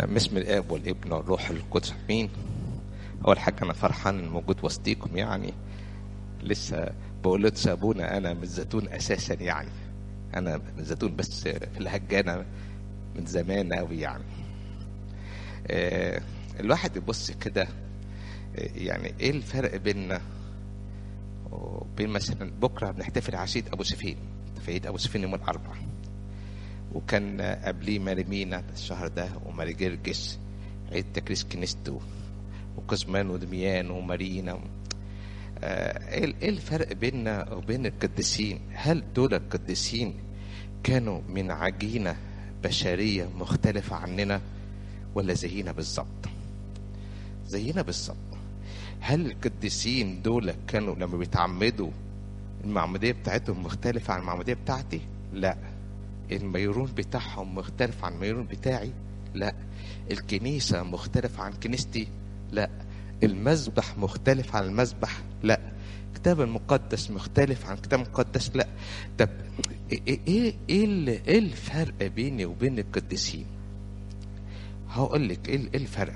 باسم الاب والابن والروح القدس امين اول حاجه انا فرحان إن موجود وسطيكم يعني لسه بقول له ابونا انا من الزيتون اساسا يعني انا من الزيتون بس في الهجانه من زمان قوي يعني آه، الواحد يبص كده آه، يعني ايه الفرق بيننا وبين مثلا بكره بنحتفل عشيه ابو سفين في عيد ابو سفين يوم الاربعاء وكان قبليه ماري مينا الشهر ده وماري جرجس عيد تكريس كنيستو وكزمان ودميان ومارينا آه، ايه إيه الفرق بيننا وبين القديسين هل دول القديسين كانوا من عجينة بشرية مختلفة عننا ولا زينا بالظبط زينا بالظبط هل القديسين دول كانوا لما بيتعمدوا المعمودية بتاعتهم مختلفة عن المعمودية بتاعتي لا الميرون بتاعهم مختلف عن الميرون بتاعي لا الكنيسة مختلف عن كنيستي لا المذبح مختلف عن المذبح لا الكتاب المقدس مختلف عن الكتاب المقدس لا طب ايه ايه ايه ال- إيه الفرق بيني وبين القديسين هقول لك ايه ال- إيه الفرق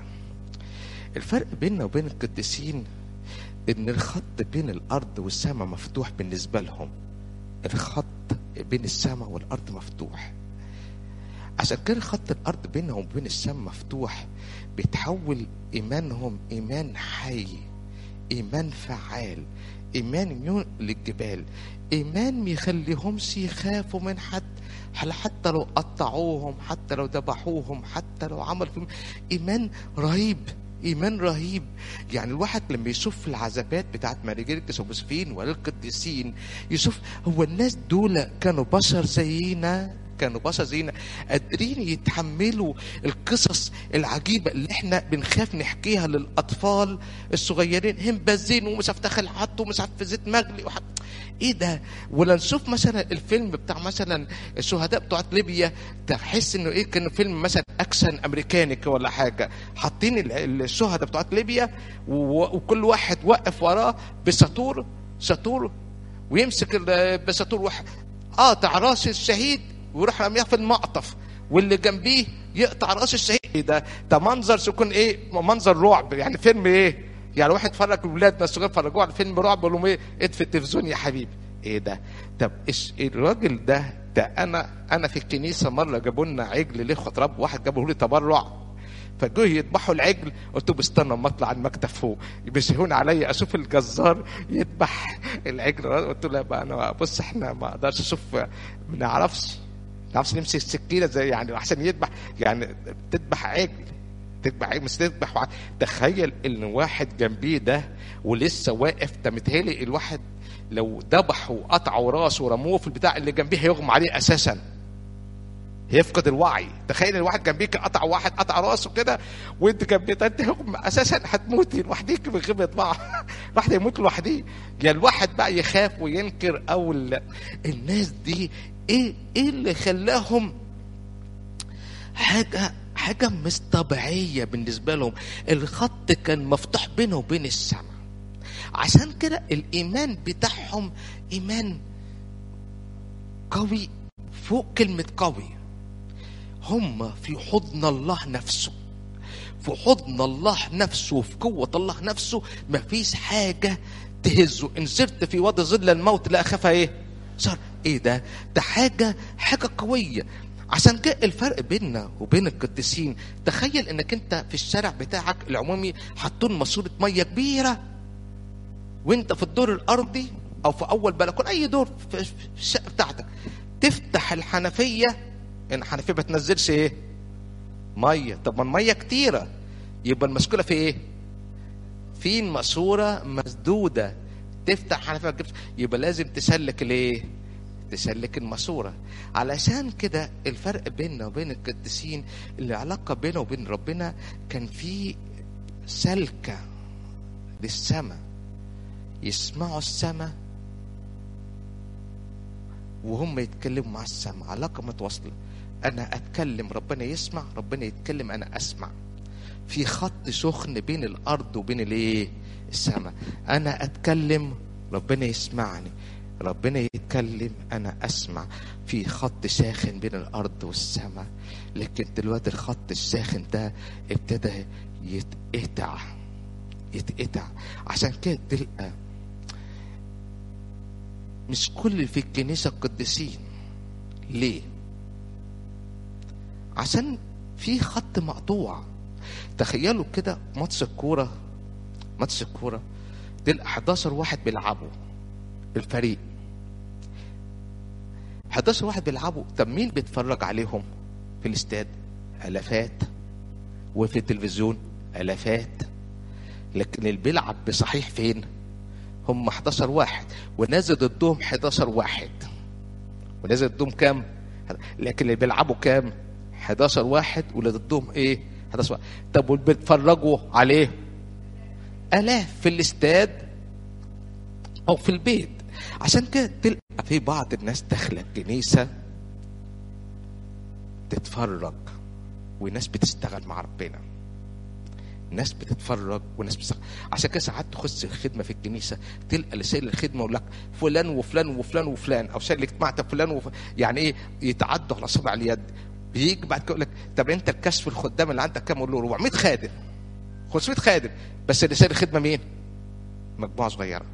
الفرق بيننا وبين القديسين ان الخط بين الارض والسماء مفتوح بالنسبه لهم الخط بين السماء والارض مفتوح عشان كده خط الارض بينهم وبين السماء مفتوح بيتحول ايمانهم ايمان حي ايمان فعال ايمان ينقل للجبال ايمان ما يخليهمش يخافوا من حد هل حتى لو قطعوهم حتى لو ذبحوهم حتى لو عملوا فيهم ايمان رهيب ايمان رهيب يعني الواحد لما يشوف العذابات بتاعت ماري جرجس وبوسفين والقديسين يشوف هو الناس دول كانوا بشر زينا كانوا بشر زينا قادرين يتحملوا القصص العجيبه اللي احنا بنخاف نحكيها للاطفال الصغيرين هم بازين ومش عارف دخل حط ومش عارف في زيت مغلي وحط ايه ده ولا نشوف مثلا الفيلم بتاع مثلا الشهداء بتوعت ليبيا تحس انه ايه كان فيلم مثلا اكشن امريكاني كده ولا حاجه حاطين ال- الشهداء بتوعت ليبيا و- وكل واحد واقف وراه بساطور ساطور ويمسك ال- بساطور واحد قاطع راس الشهيد ويروح رميها في المقطف واللي جنبيه يقطع راس الشهيد إيه ده ده منظر يكون ايه منظر رعب يعني فيلم ايه يعني واحد فرج الولاد بس صغير فرجوه على فيلم رعب بيقول لهم ايه اطفي التلفزيون يا حبيبي ايه ده طب إيش الراجل ده ده انا انا في الكنيسه مره جابوا لنا عجل ليه رب واحد جابه لي تبرع فجوه يذبحوا العجل قلت له استنى اما اطلع على المكتب فوق بيسهون عليا اشوف الجزار يذبح العجل قلت له بقى انا بص احنا ما اقدرش اشوف ما نعرفش ما نعرفش نمسك السكينه زي يعني احسن يذبح يعني تذبح عجل تذبح عجل مش تذبح وع- تخيل ان واحد جنبيه ده ولسه واقف ده متهيألي الواحد لو ذبحه وقطعوا راسه ورموه في البتاع اللي جنبيه هيغمى عليه اساسا هيفقد الوعي تخيل الواحد جنبيك قطع واحد قطع راسه كده وانت جنبيه انت هيغمى اساسا هتموتي لوحديك من غير ما يطلع الواحد هيموت لوحديه يا الواحد بقى يخاف وينكر او ال- الناس دي ايه ايه اللي خلاهم حاجه حاجه مش طبيعيه بالنسبه لهم الخط كان مفتوح بينه وبين السماء عشان كده الايمان بتاعهم ايمان قوي فوق كلمه قوي هم في حضن الله نفسه في حضن الله نفسه وفي قوة الله نفسه مفيش حاجة تهزه إن سرت في وادي ظل الموت لا أخاف إيه صار إيه ده ده حاجة حاجة قوية عشان كده الفرق بيننا وبين القديسين تخيل انك انت في الشارع بتاعك العمومي حاطين ماسوره ميه كبيره وانت في الدور الارضي او في اول بلكونه اي دور في في الشقه بتاعتك تفتح الحنفيه ان الحنفيه ما بتنزلش ايه ميه طب ما الميه كتيره يبقى المشكله في ايه في ماسوره مسدوده تفتح حنفيه ما تجيبش يبقى لازم تسلك الايه تسلك الماسوره علشان كده الفرق بيننا وبين القديسين العلاقه بينه وبين ربنا كان في سلكه للسماء يسمعوا السماء وهم يتكلموا مع السماء علاقة متواصلة أنا أتكلم ربنا يسمع ربنا يتكلم أنا أسمع في خط سخن بين الأرض وبين الإيه السماء أنا أتكلم ربنا يسمعني ربنا يتكلم انا اسمع في خط ساخن بين الارض والسماء لكن دلوقتي الخط الساخن ده ابتدى يتقطع يتقطع عشان كده تلقى مش كل اللي في الكنيسة قديسين ليه؟ عشان في خط مقطوع تخيلوا كده ماتش الكورة ماتش الكورة تلقى 11 واحد بيلعبوا الفريق 11 واحد بيلعبوا طب مين بيتفرج عليهم في الاستاد الافات وفي التلفزيون الافات لكن اللي بيلعب بصحيح فين هم 11 واحد ونازل ضدهم 11 واحد ونازل ضدهم كام لكن اللي بيلعبوا كام 11 واحد واللي ضدهم ايه 11 واحد طب واللي بيتفرجوا عليه الاف في الاستاد او في البيت عشان كده تلقى في بعض الناس داخله الكنيسه تتفرج وناس بتشتغل مع ربنا ناس بتتفرج وناس بتشتغل عشان كده ساعات تخش الخدمه في الكنيسه تلقى اللي شايل الخدمه يقول لك فلان وفلان وفلان وفلان او شايل الاجتماع ده فلان وف... يعني ايه يتعدوا على صبع اليد بيجي بعد كده يقول لك طب انت الكشف الخدام اللي عندك كام؟ يقول له 400 خادم 500 خادم بس اللي شايل الخدمه مين؟ مجموعه صغيره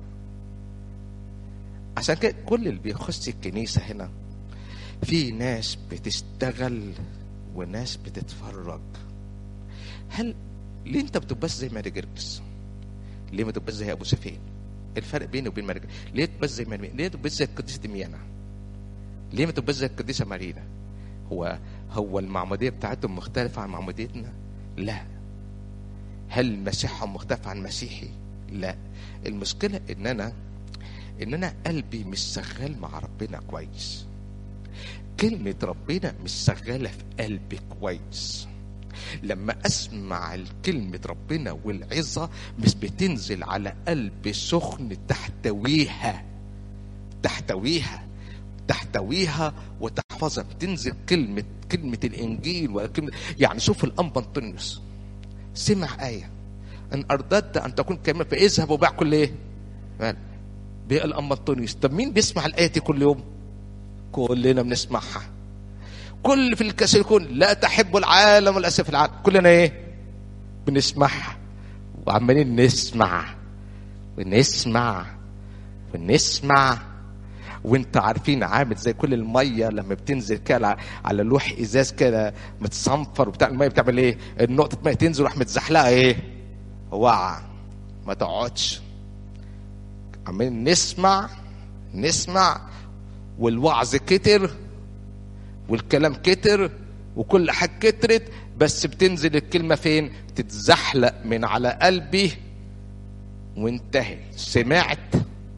عشان كده كل اللي بيخش الكنيسة هنا في ناس بتشتغل وناس بتتفرج هل ليه انت بتبقاش زي ماري جرجس ليه ما تبقاش زي ابو سفين الفرق بيني وبين ماري جرجس ليه تبقاش زي ماري ليه تبقاش زي القديسه دميانة ليه ما تبقاش زي القديسه مارينا هو هو المعموديه بتاعتهم مختلفه عن معموديتنا لا هل مسيحهم مختلف عن مسيحي لا المشكله ان انا ان انا قلبي مش شغال مع ربنا كويس كلمة ربنا مش شغالة في قلبي كويس لما اسمع كلمة ربنا والعظة مش بتنزل على قلب سخن تحتويها تحتويها تحتويها وتحفظها بتنزل كلمة كلمة الإنجيل ولا كلمة يعني شوف الأنبا أنطونيوس سمع آية إن أرددت أن تكون كامل فاذهب وبيع كل إيه؟ بيقى الأنبا أنطونيوس طب مين بيسمع الآية دي كل يوم؟ كلنا بنسمعها كل في الكاسيليكون لا تحب العالم والاسف العالم كلنا ايه بنسمعها وعمالين نسمع ونسمع ونسمع وانت عارفين عامل زي كل الميه لما بتنزل كده على لوح ازاز كده متصنفر وبتاع الميه بتعمل ايه النقطه ميه تنزل راح متزحلقه ايه وقع ما تقعدش عمالين نسمع نسمع والوعظ كتر والكلام كتر وكل حاجة كترت بس بتنزل الكلمة فين تتزحلق من على قلبي وانتهي سمعت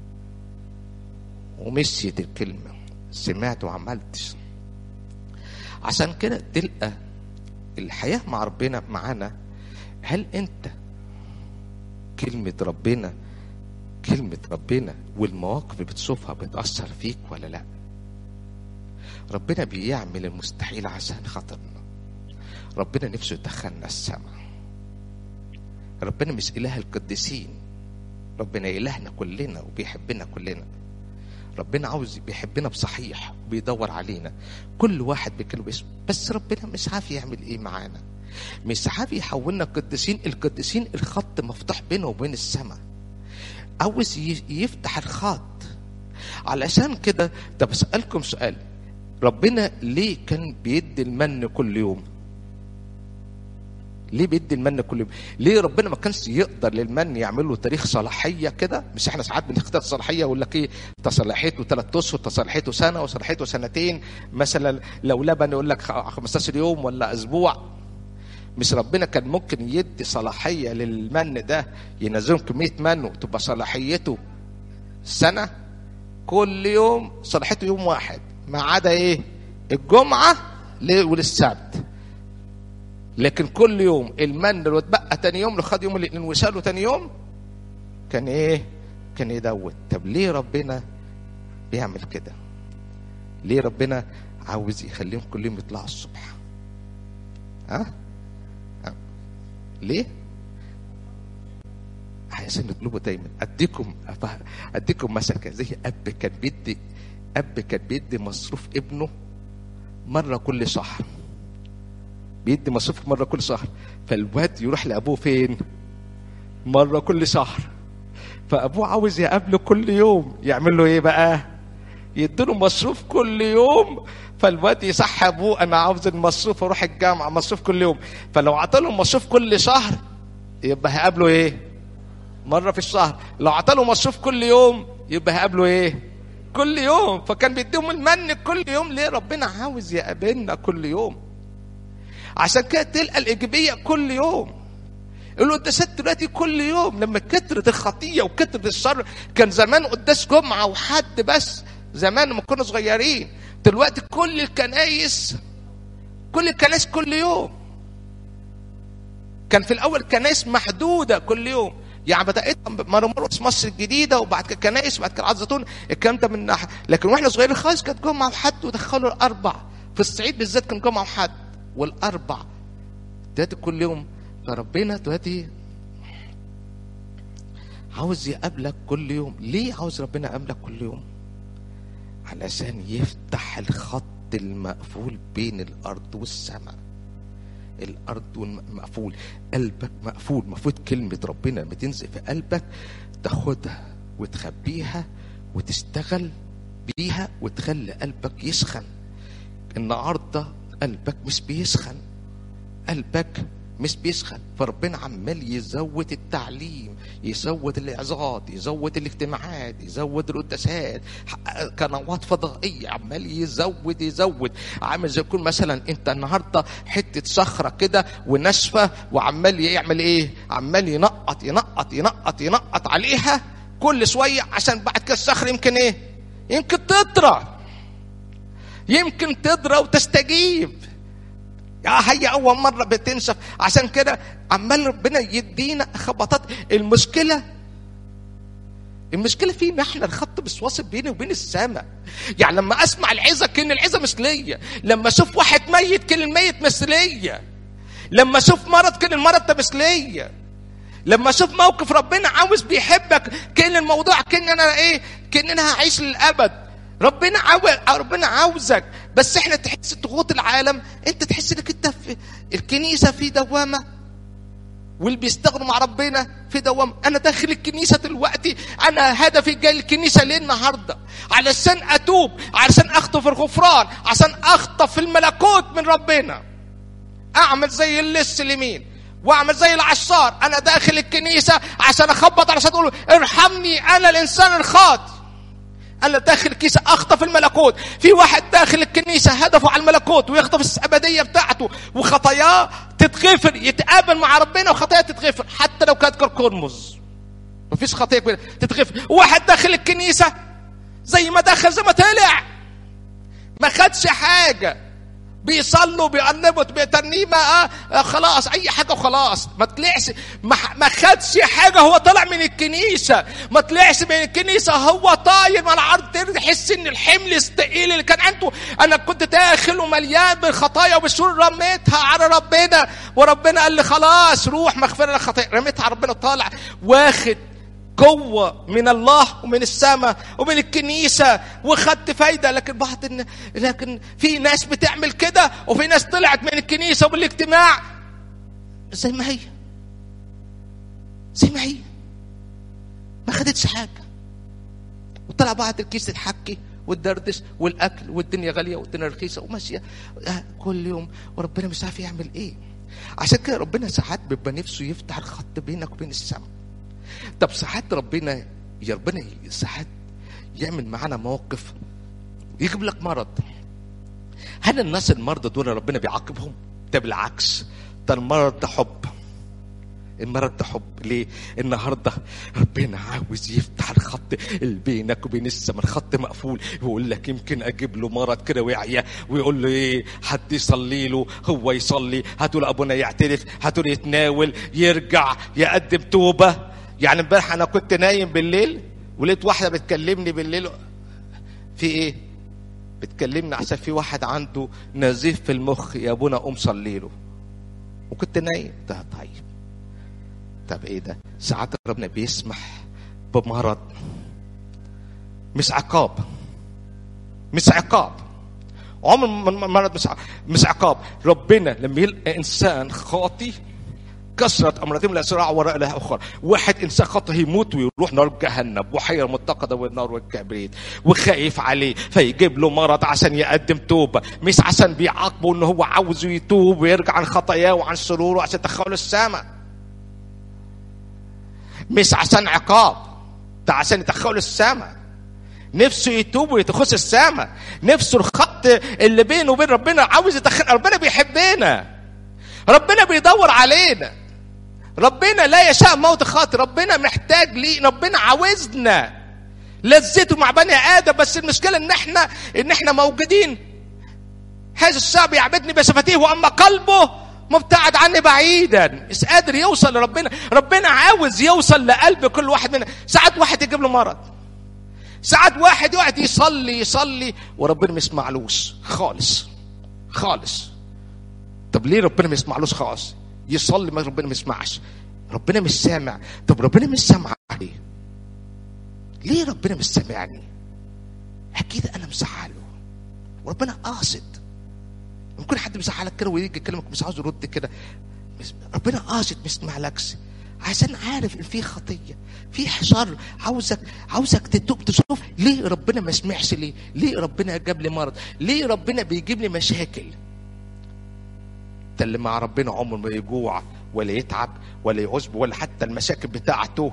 ومشيت الكلمة سمعت وعملتش عشان كده تلقى الحياة مع ربنا معانا هل انت كلمة ربنا كلمة ربنا والمواقف اللي بتشوفها بتأثر فيك ولا لا ربنا بيعمل المستحيل عشان خاطرنا ربنا نفسه يدخلنا السماء ربنا مش إله القديسين ربنا إلهنا كلنا وبيحبنا كلنا ربنا عاوز بيحبنا بصحيح وبيدور علينا كل واحد بيكلم اسمه بس ربنا مش عارف يعمل ايه معانا مش عارف يحولنا قديسين القديسين الخط مفتوح بينه وبين السماء عاوز يفتح الخط علشان كده طب اسالكم سؤال ربنا ليه كان بيدي المن كل يوم ليه بيدي المن كل يوم ليه ربنا ما كانش يقدر للمن يعمل له تاريخ صلاحيه كده مش احنا ساعات بنختار صلاحيه يقول لك ايه تصلحيته ثلاث اشهر تصلحيته سنه وصلاحيته سنتين مثلا لو لبن يقول لك 15 يوم ولا اسبوع مش ربنا كان ممكن يدي صلاحيه للمن ده ينزلهم كميه من وتبقى صلاحيته سنه كل يوم صلاحيته يوم واحد ما عدا ايه الجمعه وللسبت لكن كل يوم المن لو اتبقى تاني يوم لو خد يوم الاثنين وشاله تاني يوم كان ايه كان يدوت طب ليه ربنا بيعمل كده ليه ربنا عاوز يخليهم كل يوم يطلعوا الصبح ها أه؟ ليه عايزين نطلبه دايما اديكم اديكم مثل كده زي اب كان بيدي اب كان بيدي مصروف ابنه مره كل شهر بيدي مصروف مره كل شهر فالواد يروح لابوه فين مره كل شهر فابوه عاوز يقابله كل يوم يعمل له ايه بقى يديله مصروف كل يوم فالواد يصح ابوه انا عاوز المصروف اروح الجامعه مصروف كل يوم فلو عطاله مصروف كل شهر يبقى هيقابله ايه مره في الشهر لو عطاله مصروف كل يوم يبقى هيقابله ايه كل يوم فكان بيديهم المن كل يوم ليه ربنا عاوز يقابلنا كل يوم عشان كده تلقى الايجابيه كل يوم يقولوا القداسات دلوقتي كل يوم لما كترت الخطيه وكترت الشر كان زمان قداس جمعه وحد بس زمان لما كنا صغيرين دلوقتي كل الكنايس كل الكنايس كل يوم كان في الاول كنايس محدوده كل يوم يعني بدات مرمرقس مصر الجديده وبعد كده كنايس وبعد كده عزتون الكلام ده من ناحيه لكن واحنا صغيرين خالص كانت جمعه وحد ودخلوا الاربع في الصعيد بالذات كان جمعه وحد والاربع دلوقتي كل يوم فربنا دلوقتي عاوز يقابلك كل يوم ليه عاوز ربنا يقابلك كل يوم علشان يفتح الخط المقفول بين الارض والسماء الارض مقفول قلبك مقفول المفروض كلمه ربنا بتنزل في قلبك تاخدها وتخبيها وتشتغل بيها وتخلي قلبك يسخن النهارده قلبك مش بيسخن قلبك مش بيسخن فربنا عمال يزود التعليم يزود الاعظات يزود الاجتماعات يزود القداسات قنوات فضائيه عمال يزود يزود عامل زي يكون مثلا انت النهارده حته صخره كده وناشفه وعمال يعمل ايه؟ عمال ينقط ينقط ينقط ينقط عليها كل شويه عشان بعد كده الصخره يمكن ايه؟ يمكن تطرى يمكن تضرى وتستجيب يا هي اول مره بتنشف عشان كده عمال ربنا يدينا خبطات المشكله المشكله فينا احنا الخط مش واصل بيني وبين السماء يعني لما اسمع العظه كان العظه مش ليا لما اشوف واحد ميت كان الميت مش ليا لما اشوف مرض كان المرض ده مش ليا لما اشوف موقف ربنا عاوز بيحبك كان الموضوع كان انا ايه كان انا هعيش للابد ربنا عاوز ربنا عاوزك بس احنا تحس ضغوط العالم انت تحس انك انت في الكنيسه في دوامه واللي بيستغنوا مع ربنا في دوامه انا داخل الكنيسه دلوقتي انا هدفي جاي الكنيسه ليه النهارده علشان اتوب علشان اخطف الغفران عشان اخطف الملكوت من ربنا اعمل زي اللص اليمين واعمل زي العشار انا داخل الكنيسه عشان اخبط علشان اقول ارحمني انا الانسان الخاطئ انا داخل الكنيسه اخطف الملكوت في واحد داخل الكنيسه هدفه على الملكوت ويخطف الابديه بتاعته وخطاياه تتغفر يتقابل مع ربنا وخطاياه تتغفر حتى لو كانت كركرمز مفيش خطيه كبيره تتغفر واحد داخل الكنيسه زي ما دخل زي ما طلع ما خدش حاجه بيصلوا بيقلبوا بترنيمه آه, آه خلاص اي حاجه وخلاص ما طلعش ما, ما خدش حاجه هو طلع من الكنيسه ما طلعش من الكنيسه هو طاير من العرض تحس ان الحمل الثقيل اللي كان عنده انا كنت داخل ومليان بالخطايا وبالشرور رميتها على ربنا وربنا قال لي خلاص روح مغفره لك خطايا رميتها على ربنا طالع واخد قوة من الله ومن السماء ومن الكنيسة وخدت فايدة لكن بعض الن... لكن في ناس بتعمل كده وفي ناس طلعت من الكنيسة ومن الاجتماع زي ما هي زي ما هي ما خدتش حاجة وطلع بعد الكيس تحكي والدردش والاكل والدنيا غاليه والدنيا رخيصه وماشيه كل يوم وربنا مش عارف يعمل ايه عشان كده ربنا ساعات بيبقى نفسه يفتح الخط بينك وبين السماء طب ساعات ربنا يا ربنا ساعات يعمل معانا موقف يجيب لك مرض هل الناس المرضى دول ربنا بيعاقبهم؟ ده بالعكس ده المرض ده حب المرض ده حب ليه؟ النهارده ربنا عاوز يفتح الخط اللي بينك وبين السماء الخط مقفول ويقول لك يمكن اجيب له مرض كده ويعيا ويقول له ايه حد يصلي له هو يصلي هاتوا له ابونا يعترف هاتوا له يتناول يرجع يقدم توبه يعني امبارح انا كنت نايم بالليل ولقيت واحده بتكلمني بالليل في ايه بتكلمني عشان في واحد عنده نزيف في المخ يا ابونا قوم صلي له وكنت نايم ده طيب طب ايه ده ساعات ربنا بيسمح بمرض مش عقاب مش عقاب عمر ما مرض مش مش عقاب ربنا لما يلقى انسان خاطي كثرة أمراضهم لا صراع وراء لها أخرى واحد إنسان خاطئ يموت ويروح نار جهنم وحيرة متقدة والنار والكبريت وخايف عليه فيجيب له مرض عشان يقدم توبة مش عشان بيعاقبه إن هو عاوزه يتوب ويرجع عن خطاياه وعن شروره عشان يدخله السماء مش عشان عقاب ده عشان يدخله السماء نفسه يتوب ويتخص السماء نفسه الخط اللي بينه وبين ربنا عاوز يدخل ربنا بيحبنا ربنا بيدور علينا ربنا لا يشاء موت خاطر ربنا محتاج ليه ربنا عاوزنا لذته مع بني ادم بس المشكله ان احنا ان احنا موجودين هذا الشعب يعبدني بشفتيه واما قلبه مبتعد عني بعيدا مش قادر يوصل لربنا ربنا عاوز يوصل لقلب كل واحد منا ساعات واحد يجيب له مرض ساعات واحد يقعد يصلي يصلي وربنا ما يسمعلوش خالص خالص طب ليه ربنا ما يسمعلوش خالص يصلي ما ربنا ما يسمعش ربنا مش سامع طب ربنا مش سامع ليه ليه ربنا مش سامعني اكيد انا مزعله وربنا قاصد ممكن حد بيزعلك كده ويجي يكلمك مش عاوز يرد كده ربنا قاصد ما يسمعلكش عشان عارف ان في خطيه في حشر عاوزك عاوزك تتوب تشوف ليه ربنا ما سمعش ليه ليه ربنا جاب لي مرض ليه ربنا بيجيب لي مشاكل ده اللي مع ربنا عمره ما يجوع ولا يتعب ولا يعزب ولا حتى المشاكل بتاعته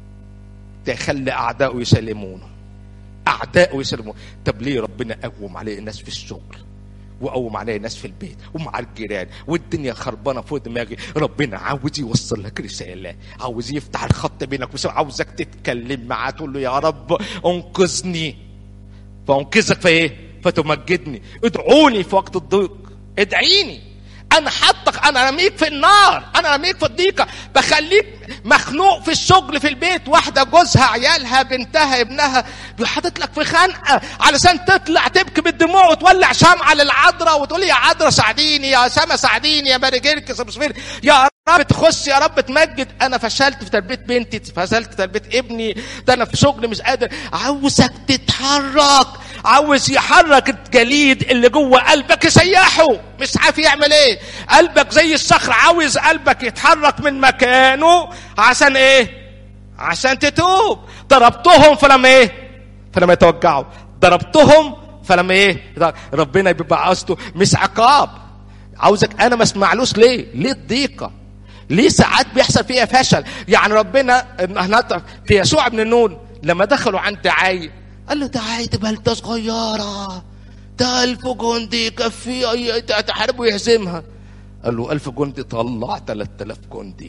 تخلي اعدائه يسلمونه اعدائه يسلمونه طب ليه ربنا قوم عليه الناس في الشغل وقوم عليا ناس في البيت ومع الجيران والدنيا خربانه فوق دماغي ربنا عاوز يوصل لك رساله عاوز يفتح الخط بينك وبين عاوزك تتكلم معاه تقول له يا رب انقذني فانقذك في ايه فتمجدني ادعوني في وقت الضيق ادعيني انا حطك انا رميك في النار انا رميك في الضيقه بخليك مخنوق في الشغل في البيت واحده جوزها عيالها بنتها ابنها بيحطط لك في خنقه علشان تطلع تبكي بالدموع وتولع شمعه للعذراء وتقول يا عذراء ساعديني يا سما ساعديني يا ماري جيركس يا رب تخش يا رب تمجد انا فشلت في تربيه بنتي فشلت في تربيه ابني ده انا في شغل مش قادر عاوزك تتحرك عاوز يحرك الجليد اللي جوه قلبك يسيحه مش عارف يعمل ايه قلبك زي الصخر عاوز قلبك يتحرك من مكانه عشان ايه عشان تتوب ضربتهم فلما ايه فلما يتوجعوا ضربتهم فلما ايه ربنا بيبقى قصده مش عقاب عاوزك انا ما اسمعلوش ليه ليه الضيقه ليه ساعات بيحصل فيها فشل يعني ربنا في يسوع بن نون لما دخلوا عند دعاي قال له دعاي دي بلده صغيره ده ألف جندي يكفي أي تحارب ويهزمها قال له ألف جندي طلع 3000 جندي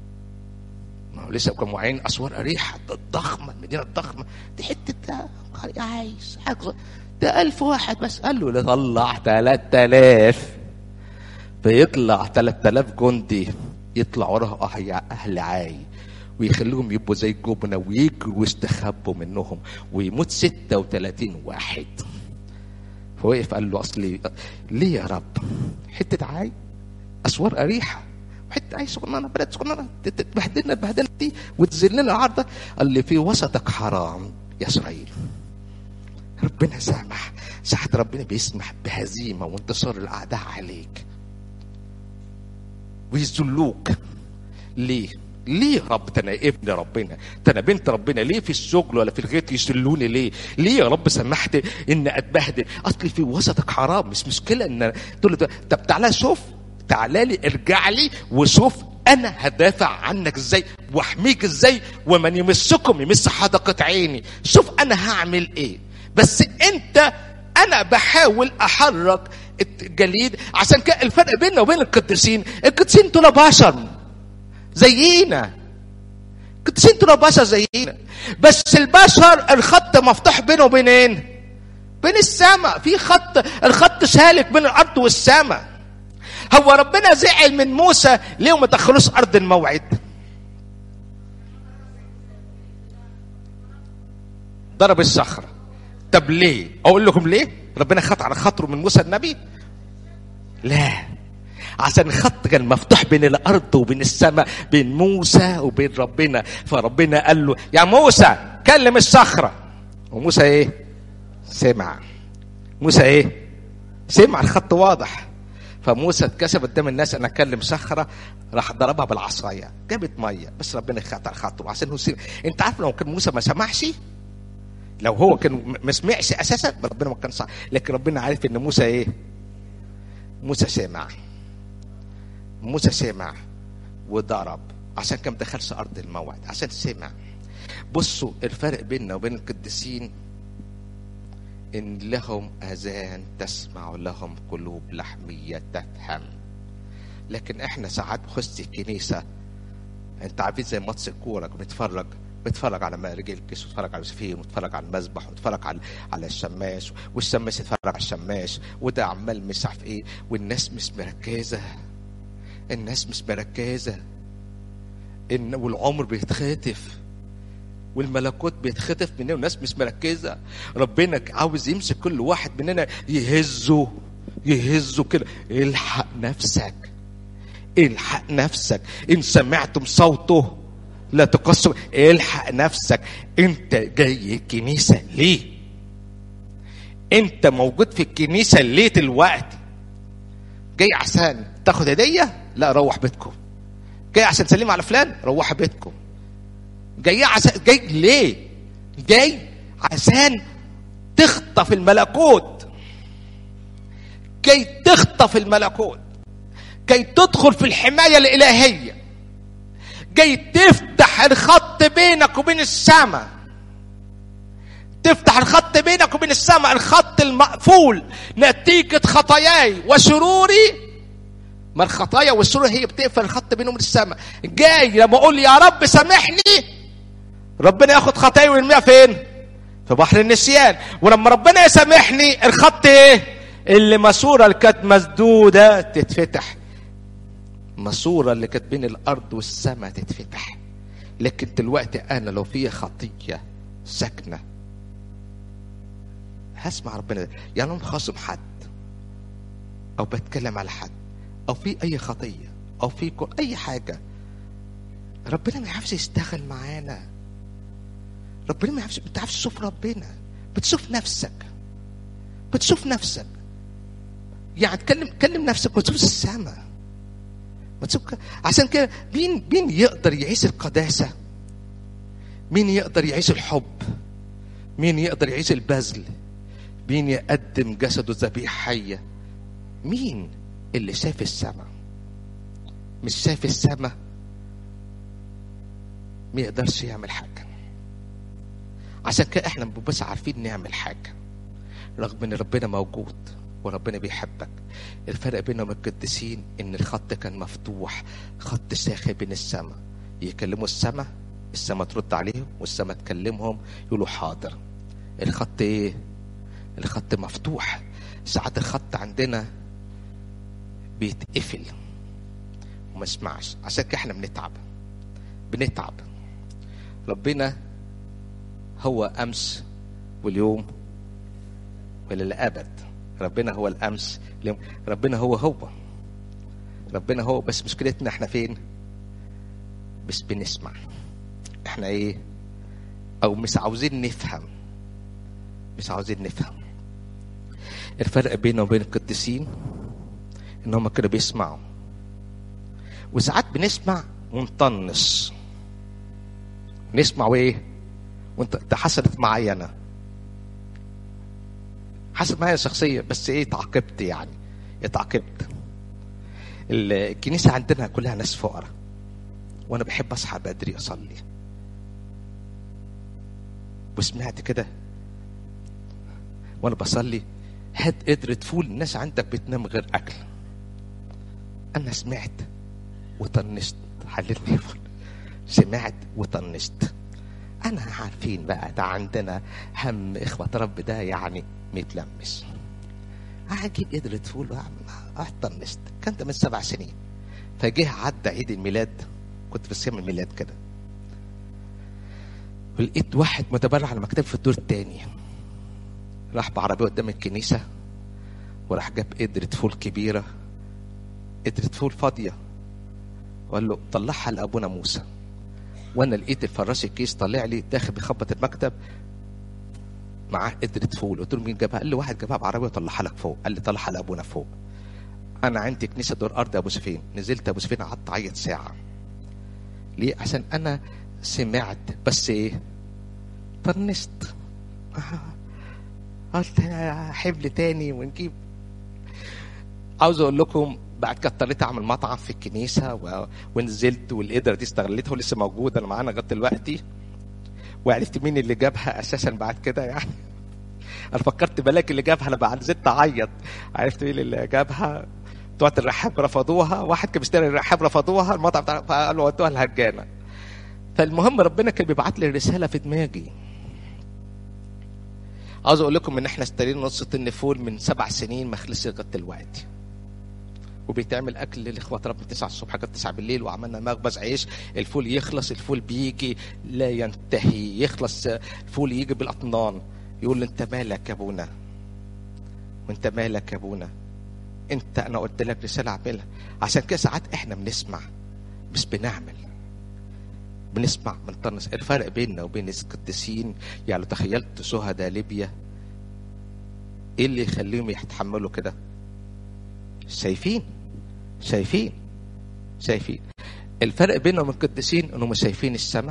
ما هو لسه كانوا معين اسوار اريحه الضخمه المدينه الضخمه دي حته قريه عايز حاجه ده ألف واحد بس قال له طلع 3000 فيطلع 3000 جندي يطلع وراها اهل عاي ويخليهم يبقوا زي الجبنة ويجروا ويستخبوا منهم ويموت 36 واحد فوقف قال له اصلي ليه يا رب حته عاي اسوار اريحه حته عاي صغننه بلد صغننه تبهدلنا البهدله دي وتذلنا العرضه قال لي في وسطك حرام يا اسرائيل ربنا سامح ساعات ربنا بيسمح بهزيمه وانتصار الاعداء عليك ويذلوك ليه؟ ليه يا رب ده انا ابن ربنا ده انا بنت ربنا ليه في الشغل ولا في الغيط يشلوني ليه ليه يا رب سمحت ان اتبهدل اصلي في وسطك حرام مش مشكله ان تقول له طب تعالى شوف تعالى لي ارجع لي وشوف انا هدافع عنك ازاي واحميك ازاي ومن يمسكم يمس حدقة عيني شوف انا هعمل ايه بس انت انا بحاول احرك الجليد عشان كده الفرق بيننا وبين القديسين القديسين دول بشر زينا القديسين دول بشر زينا بس البشر الخط مفتوح بينه وبينين بين السماء في خط الخط سالك بين الارض والسماء هو ربنا زعل من موسى ليه ما دخلوش ارض الموعد ضرب الصخره طب ليه اقول لكم ليه ربنا خط على خاطره من موسى النبي لا عشان الخط كان مفتوح بين الارض وبين السماء بين موسى وبين ربنا فربنا قال له يا موسى كلم الصخره وموسى ايه سمع موسى ايه سمع الخط واضح فموسى اتكسب قدام الناس انا اكلم صخره راح ضربها بالعصايه جابت ميه بس ربنا خطر خطه عشان هو سمع. انت عارف لو كان موسى ما سمعش لو هو كان ما سمعش اساسا ربنا ما كان صح لكن ربنا عارف ان موسى ايه موسى سمع موسى سمع وضرب عشان كان ما دخلش ارض الموعد عشان سمع بصوا الفرق بيننا وبين القديسين ان لهم اذان تسمع لهم قلوب لحميه تفهم لكن احنا ساعات بخش الكنيسه انت عارفين زي ماتش الكوره بنتفرج بتفرج على رجال الكيس وتفرج على يوسفين وتفرج على المذبح وتفرج على على الشماس والشماس يتفرج على الشماس وده عمال مش عارف ايه والناس مش مركزه الناس مش مركزه ان والعمر بيتخطف والملكوت بيتخطف مننا والناس مش مركزه ربنا عاوز يمسك كل واحد مننا يهزه يهزه كده الحق نفسك الحق نفسك ان سمعتم صوته لا تقصوا الحق نفسك انت جاي الكنيسه ليه انت موجود في الكنيسه ليه دلوقتي جاي عشان تاخد هديه لا روح بيتكم جاي عشان تسلم على فلان روح بيتكم جاي عشان جاي ليه جاي عشان تخطف الملكوت جاي تخطف الملكوت جاي تدخل في الحمايه الالهيه جاي تفتح الخط بينك وبين السماء تفتح الخط بينك وبين السماء الخط المقفول نتيجة خطاياي وشروري ما الخطايا والشرور هي بتقفل الخط بينهم وبين السماء جاي لما اقول يا رب سامحني ربنا ياخد خطايا ويرميها فين في بحر النسيان ولما ربنا يسامحني الخط ايه اللي ماسوره اللي كانت مسدوده تتفتح ماسوره اللي كانت بين الارض والسماء تتفتح لكن دلوقتي انا لو في خطيه ساكنه هسمع ربنا يعني انا خاصم حد او بتكلم على حد او في اي خطيه او في اي حاجه ربنا ما يعرفش يشتغل معانا ربنا ما يعرفش ما بتعرفش تشوف ربنا بتشوف نفسك بتشوف نفسك يعني تكلم كلم نفسك وتشوف السماء ما تشوف عشان كده مين مين يقدر يعيش القداسه مين يقدر يعيش الحب مين يقدر يعيش البذل مين يقدم جسده ذبيحه حيه مين اللي شاف السماء مش شاف السماء ما يقدرش يعمل حاجه عشان كده احنا بس عارفين نعمل حاجه رغم ان ربنا موجود وربنا بيحبك الفرق بينهم القديسين ان الخط كان مفتوح خط ساخن بين السماء يكلموا السماء السماء ترد عليهم والسماء تكلمهم يقولوا حاضر الخط ايه الخط مفتوح ساعات الخط عندنا بيتقفل وما اسمعش عشان كده احنا بنتعب بنتعب ربنا هو امس واليوم وللابد ربنا هو الامس اليوم ربنا هو هو ربنا هو بس مشكلتنا احنا فين بس بنسمع احنا ايه او مش عاوزين نفهم مش عاوزين نفهم الفرق بينه وبين القديسين ان هم كانوا بيسمعوا وساعات بنسمع ونطنش نسمع وايه وانت ده حصلت معايا انا حصلت معايا شخصيه بس ايه اتعاقبت يعني اتعاقبت الكنيسه عندنا كلها ناس فقراء وانا بحب اصحى بدري اصلي وسمعت كده وانا بصلي هات قدرة فول الناس عندك بتنام غير اكل انا سمعت وطنشت حللني فول سمعت وطنشت انا عارفين بقى ده عندنا هم اخوة رب ده يعني متلمس هجيب قدرة فول واعمل طنشت كان ده من سبع سنين فجه عدى عيد الميلاد كنت في صيام الميلاد كده ولقيت واحد متبرع على مكتب في الدور التاني راح بعربيه قدام الكنيسة وراح جاب قدرة فول كبيرة قدرة فول فاضيه وقال له طلعها لابونا موسى وانا لقيت الفراش الكيس طالع لي داخل بيخبط المكتب معاه قدرة فول قلت له مين جابها؟ قال لي واحد جابها بعربيه وطلعها لك فوق قال لي طلعها لابونا فوق انا عندي كنيسه دور ارض يا ابو سفين نزلت ابو سفين قعدت اعيط ساعه ليه عشان انا سمعت بس ايه طنشت قلت حبل تاني ونجيب عاوز اقول لكم بعد كده اضطريت اعمل مطعم في الكنيسه و... ونزلت والقدره دي استغلتها ولسه موجوده انا معانا لغايه دلوقتي وعرفت مين اللي جابها اساسا بعد كده يعني انا فكرت بلاك اللي جابها انا بعد زدت اعيط عرفت مين اللي جابها بتوع الرحاب رفضوها واحد كان بيشتري الرحاب رفضوها المطعم بتاع فقالوا ودوها الهجانه فالمهم ربنا كان بيبعت لي رساله في دماغي عاوز اقول لكم ان احنا اشترينا نص طن فول من سبع سنين ما خلصش لغايه دلوقتي وبيتعمل اكل لاخوات رب من 9 الصبح لغايه 9 بالليل وعملنا مخبز عيش الفول يخلص الفول بيجي لا ينتهي يخلص الفول يجي بالاطنان يقول له انت مالك يا ابونا وانت مالك يا ابونا انت انا قلت لك رساله اعملها عشان كده ساعات احنا بنسمع مش بنعمل بنسمع بنطنس الفرق بيننا وبين القديسين يعني لو تخيلت شهداء ليبيا ايه اللي يخليهم يتحملوا كده شايفين شايفين شايفين الفرق بينهم القديسين انهم شايفين السماء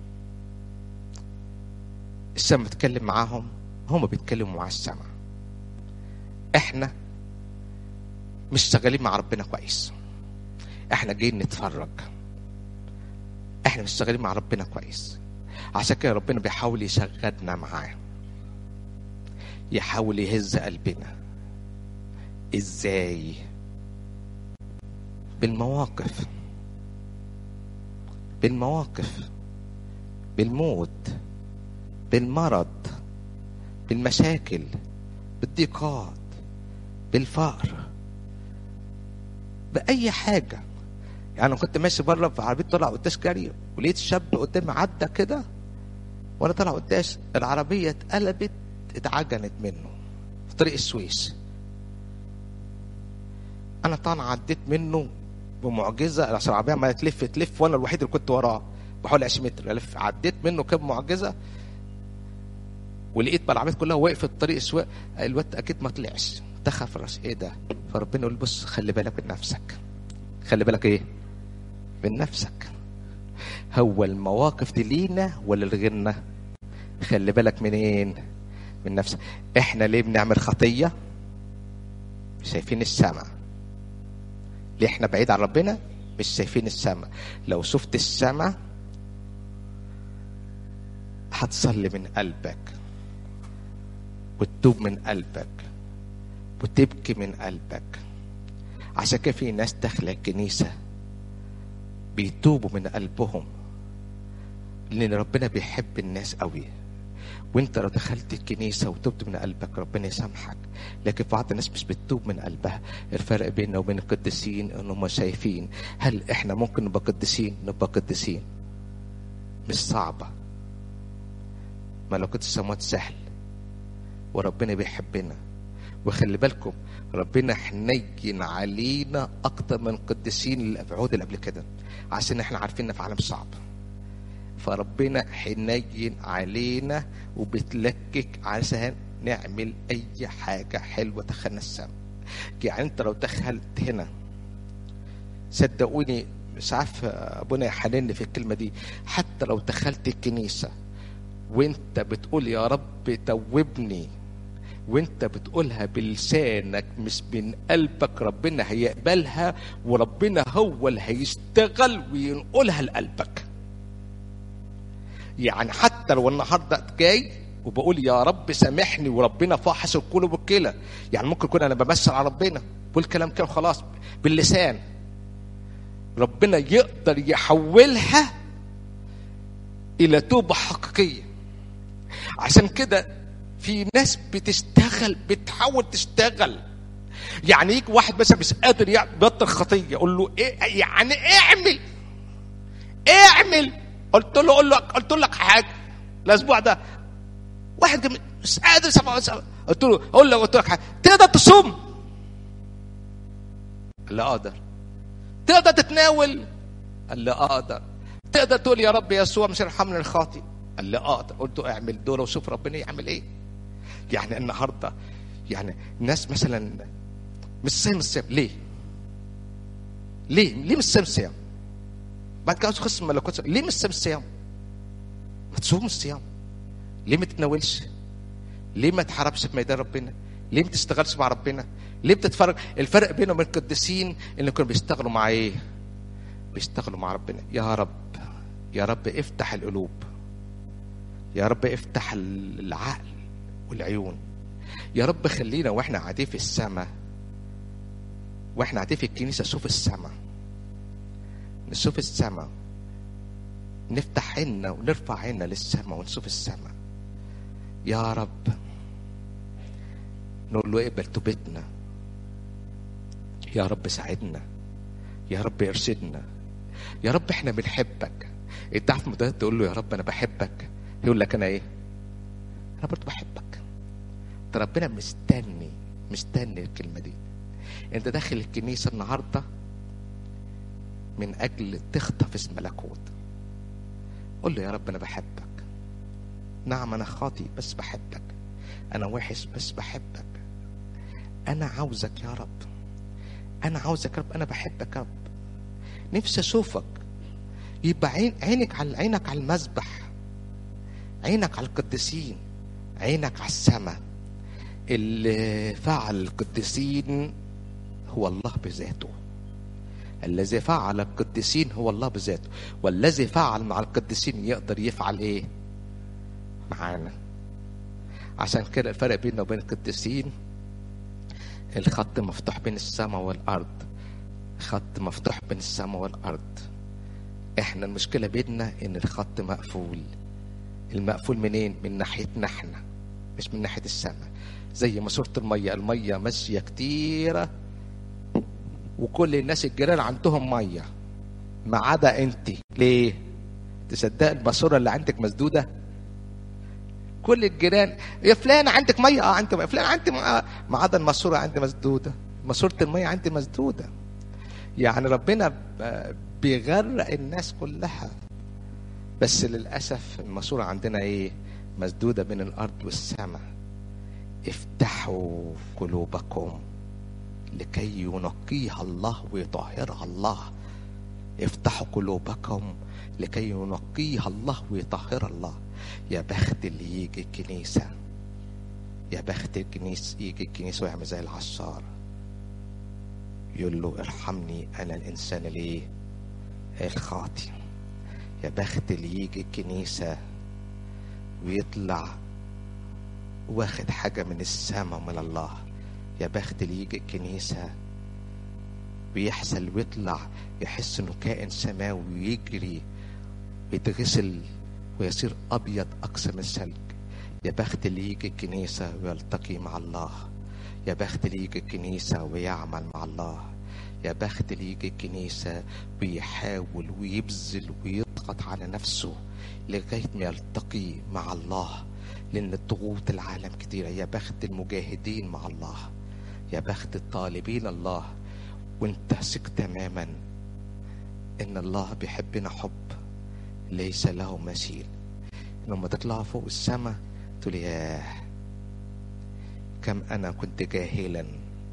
السماء بتتكلم معاهم هم بيتكلموا مع السماء احنا مش شغالين مع ربنا كويس احنا جايين نتفرج احنا مش شغالين مع ربنا كويس عشان كده ربنا بيحاول يشغلنا معاه يحاول يهز قلبنا ازاي بالمواقف بالمواقف بالموت بالمرض بالمشاكل بالضيقات بالفقر بأي حاجة يعني أنا كنت ماشي بره في عربية طلع قداش جري ولقيت شاب قدامي عدى كده وأنا طالع قداش العربية اتقلبت اتعجنت منه في طريق السويس أنا طبعا عديت منه بمعجزة عشان العربية عمالة تلف تلف وأنا الوحيد اللي كنت وراه بحوالي 20 متر ألف عديت منه كام معجزة ولقيت بقى العربيات كلها وقفت طريق السواق الواد اكيد ما طلعش دخل راسي ايه ده فربنا يقول بص خلي بالك من نفسك خلي بالك ايه من نفسك هو المواقف دي لينا ولا لغيرنا خلي بالك منين من نفسك احنا ليه بنعمل خطيه شايفين السماء ليه احنا بعيد عن ربنا مش شايفين السماء لو شفت السماء هتصلي من قلبك وتتوب من قلبك وتبكي من قلبك عشان كده في ناس داخله الكنيسه بيتوبوا من قلبهم لان ربنا بيحب الناس قوي وانت لو دخلت الكنيسه وتوبت من قلبك ربنا يسامحك لكن بعض الناس مش بتتوب من قلبها الفرق بيننا وبين القديسين انهم شايفين هل احنا ممكن نبقى قديسين نبقى قديسين مش صعبه ملكوت السماوات سهل وربنا بيحبنا وخلي بالكم ربنا حنين علينا اكتر من القديسين العهود اللي قبل كده عشان احنا عارفين ان في عالم صعب فربنا حنين علينا وبتلكك عشان نعمل اي حاجه حلوه دخلنا السما يعني انت لو دخلت هنا صدقوني مش عارف ابونا يحنني في الكلمه دي حتى لو دخلت الكنيسه وانت بتقول يا رب توبني وانت بتقولها بلسانك مش من قلبك ربنا هيقبلها وربنا هو اللي هيشتغل وينقلها لقلبك يعني حتى لو النهارده جاي وبقول يا رب سامحني وربنا فاحص القلوب والكلى يعني ممكن يكون انا بمثل على ربنا بقول كلام كده خلاص باللسان ربنا يقدر يحولها الى توبه حقيقيه عشان كده في ناس بتشتغل بتحاول تشتغل يعني يجي واحد مثلا مش قادر يبطل خطيه يقول له ايه يعني اعمل اعمل قلت له قول له قلت لك حاجه الاسبوع ده واحد مش قادر سبع قلت له اقول له قلت لك حاجه تقدر تصوم لا اقدر تقدر تتناول قال لي اقدر تقدر تقول يا رب يسوع مش ارحمني الخاطئ قال لي اقدر قلت له اعمل دول وشوف ربنا يعمل ايه يعني النهارده يعني ناس مثلا مش صايم الصيام ليه؟ ليه؟ ليه مش صايم الصيام؟ بعد كده خصم ملكوت ليه مش صايم الصيام؟ ما تصوم الصيام ليه ما تتناولش؟ ليه ما تحاربش في ميدان ربنا؟ ليه ما تشتغلش مع ربنا؟ ليه بتتفرج؟ الفرق بينهم وبين القديسين ان كانوا بيشتغلوا مع ايه؟ بيشتغلوا مع ربنا يا رب يا رب افتح القلوب يا رب افتح العقل والعيون يا رب خلينا واحنا قاعدين في السماء واحنا قاعدين في الكنيسه نشوف السماء نشوف السماء نفتح عيننا ونرفع عيننا للسماء ونشوف السماء يا رب نقول له اقبل توبتنا يا رب ساعدنا يا رب ارشدنا يا رب احنا بنحبك انت عارف مدة تقول له يا رب انا بحبك يقول لك انا ايه انا برضه بحبك ده ربنا مستني مستني الكلمه دي انت داخل الكنيسه النهارده من اجل تخطف اسم ملكوت قول له يا رب انا بحبك نعم انا خاطي بس بحبك انا وحش بس بحبك انا عاوزك يا رب انا عاوزك يا رب انا بحبك يا رب نفسي اشوفك يبقى عين عينك على عينك على المذبح عينك على القديسين عينك على السماء اللي فعل القديسين هو الله بذاته الذي فعل القديسين هو الله بذاته والذي فعل مع القديسين يقدر يفعل ايه معانا عشان كده الفرق بيننا وبين القديسين الخط مفتوح بين السماء والارض خط مفتوح بين السماء والارض احنا المشكله بيننا ان الخط مقفول المقفول منين من ناحيتنا احنا مش من ناحيه السماء زي ماسوره الميه الميه ماشيه كتيره وكل الناس الجيران عندهم ميه ما عدا انت ليه تصدق الماسوره اللي عندك مسدوده كل الجيران يا فلان عندك ميه اه عندي ميه فلان عندي ميه ما عدا الماسوره عندي مسدوده ماسوره الميه عندي مسدوده يعني ربنا بيغرق الناس كلها بس للاسف الماسوره عندنا ايه مسدوده بين الارض والسماء افتحوا قلوبكم لكي ينقيها الله ويطهرها الله افتحوا قلوبكم لكي ينقيها الله ويطهرها الله يا بخت اللي يجي الكنيسة يا بخت الكنيسة يجي الكنيسة ويعمل زي العشار يقول له ارحمني أنا الإنسان ليه الخاطي يا بخت اللي يجي الكنيسة ويطلع واخد حاجة من السماء ومن الله يا بخت اللي يجي الكنيسة ويحصل ويطلع يحس انه كائن سماوي ويجري ويتغسل ويصير ابيض اقصى من الثلج يا بخت اللي يجي الكنيسة ويلتقي مع الله يا بخت اللي يجي الكنيسة ويعمل مع الله يا بخت اللي يجي الكنيسة ويحاول ويبذل ويضغط على نفسه لغاية ما يلتقي مع الله لأن ضغوط العالم كتيرة يا بخت المجاهدين مع الله يا بخت الطالبين الله وانت ثق تماما ان الله بيحبنا حب ليس له مثيل لما تطلع فوق السماء تقول ياه كم انا كنت جاهلا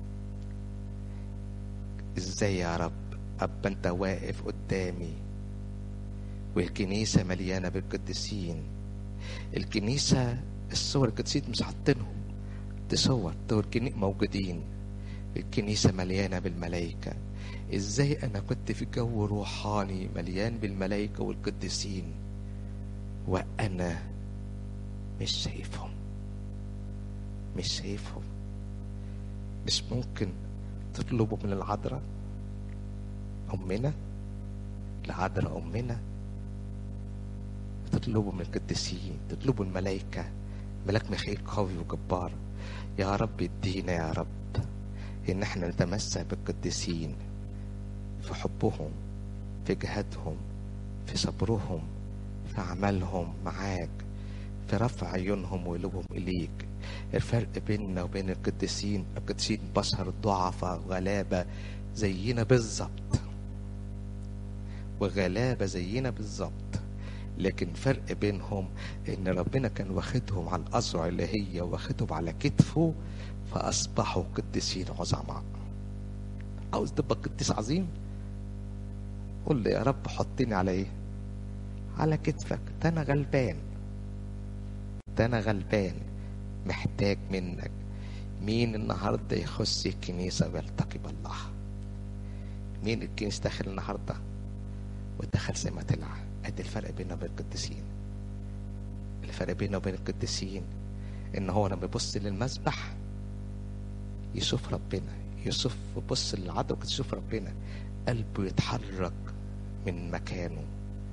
ازاي يا رب ابا انت واقف قدامي والكنيسة مليانة بالقديسين الكنيسة الصور القديسين مش حاطينهم دي صور دول موجودين الكنيسة مليانة بالملائكة ازاي انا كنت في جو روحاني مليان بالملائكة والقديسين وانا مش شايفهم مش شايفهم مش ممكن تطلبوا من العذراء امنا العذراء امنا تطلبوا من القديسين تطلبوا الملائكة ملاك ميخائيل قوي وجبار يا رب ادينا يا رب ان احنا نتمسك بالقديسين في حبهم في جهادهم في صبرهم في عملهم معاك في رفع عيونهم وقلوبهم اليك الفرق بيننا وبين القديسين القديسين بشر ضعفاء غلابه زينا بالظبط وغلابة زينا بالظبط لكن فرق بينهم ان ربنا كان واخدهم على الأذرع اللي هي واخدهم على كتفه فأصبحوا قديسين عظماء عاوز تبقى قديس عظيم قول لي يا رب حطني على ايه على كتفك ده انا غلبان ده انا غلبان محتاج منك مين النهارده يخص الكنيسه ويلتقي بالله مين الكنيسه داخل النهارده ودخل زي ما طلع ادي الفرق بيننا وبين القديسين الفرق بيننا وبين القديسين ان هو لما يبص للمسبح يشوف ربنا يشوف يبص للعذراء يشوف ربنا قلبه يتحرك من مكانه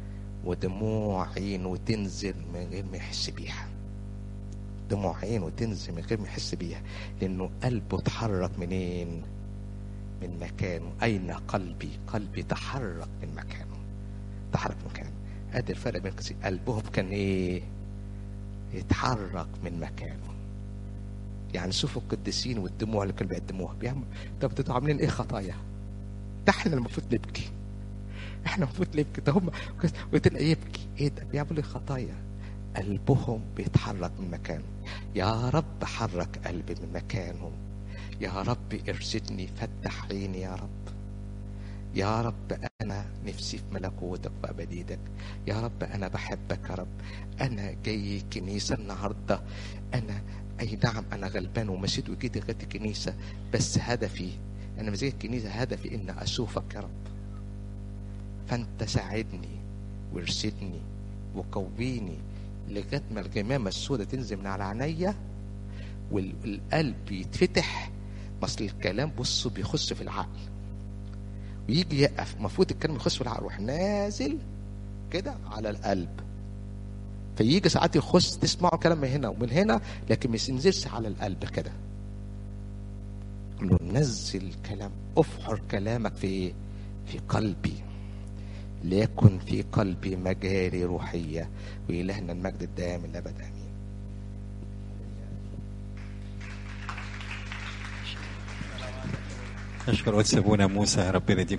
ودموع عينه تنزل من غير ما يحس بيها دموع عينه تنزل من غير ما يحس بيها لانه قلبه اتحرك منين من مكانه اين قلبي قلبي تحرك من مكانه تحرك من مكانه ادي الفرق بين القديسين قلبهم كان ايه يتحرك من مكانه يعني شوفوا القديسين والدموع اللي كانوا بيقدموها بيعمل طب انتوا عاملين ايه خطايا ده احنا المفروض نبكي احنا المفروض نبكي ده هم وتلقى يبكي ايه ده بيعملوا خطايا قلبهم بيتحرك من مكانه يا رب حرك قلبي من مكانه يا رب ارشدني فتح عيني يا رب يا رب انا نفسي في ملكوتك وابديتك يا رب انا بحبك يا رب انا جاي كنيسه النهارده انا اي نعم انا غلبان ومشيت وجيت لغايه الكنيسه بس هدفي انا مش جاي الكنيسه هدفي ان اشوفك يا رب فانت ساعدني وارشدني وقويني لغايه ما الجمامه السوداء تنزل من على عينيا والقلب يتفتح اصل الكلام بصوا بيخش في العقل ويجي يقف المفروض الكلام يخش في العقل يروح نازل كده على القلب فيجي ساعات يخش تسمعوا الكلام من هنا ومن هنا لكن ما ينزلش على القلب كده له نزل كلام افحر كلامك في ايه في قلبي ليكن في قلبي مجاري روحية وإلهنا المجد الدائم الأبد آمين نشكر قدس ابونا موسى ربنا يديم